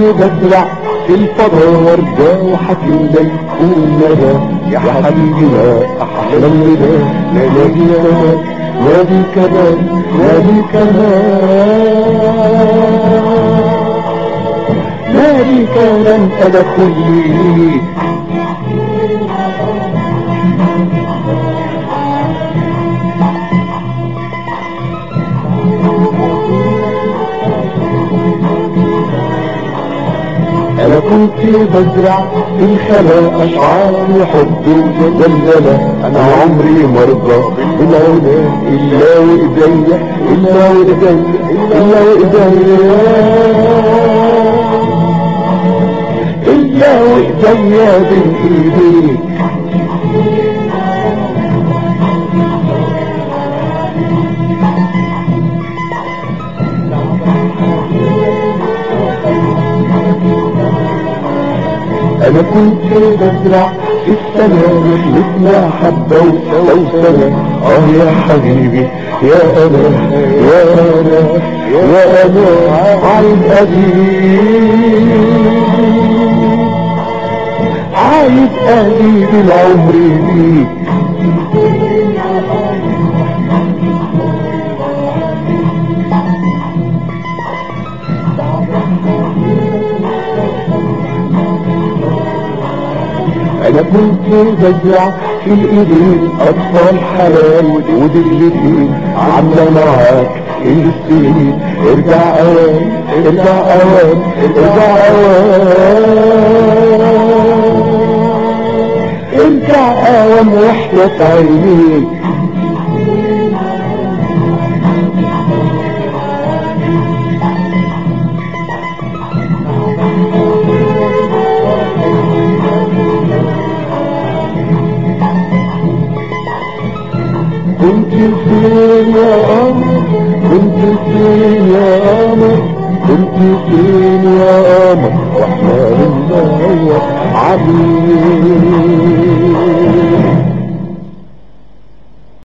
بزرع في الفضاء وارجع وحكي يكون ندى يا حبيبي ما احلم بدا نادي كمان نادي كمان نادي كمان نادي كمان انا كلي انا كنت بزرع في الخلا اشعار وحب وزلزلة انا عمري مرضى بالعلا الا وايديا الا وايديا الا وايديا الا وايديا بين ايديك انا كنت بزرع في السماء مثل حبة وسوسنة اه يا حبيبي يا انا يا انا يا انا عايز اجيب عايز اجيب العمر بيك انا كنت بزرع في الايدين اطفال حلال ودجلتين عامله معاك السنين ارجع اوان ارجع اوان ارجع اوان ارجع اوان وحدة عينيك كنت فين يا قمر كنت فين يا قمر كنت فين يا قمر واحنا بندور عليك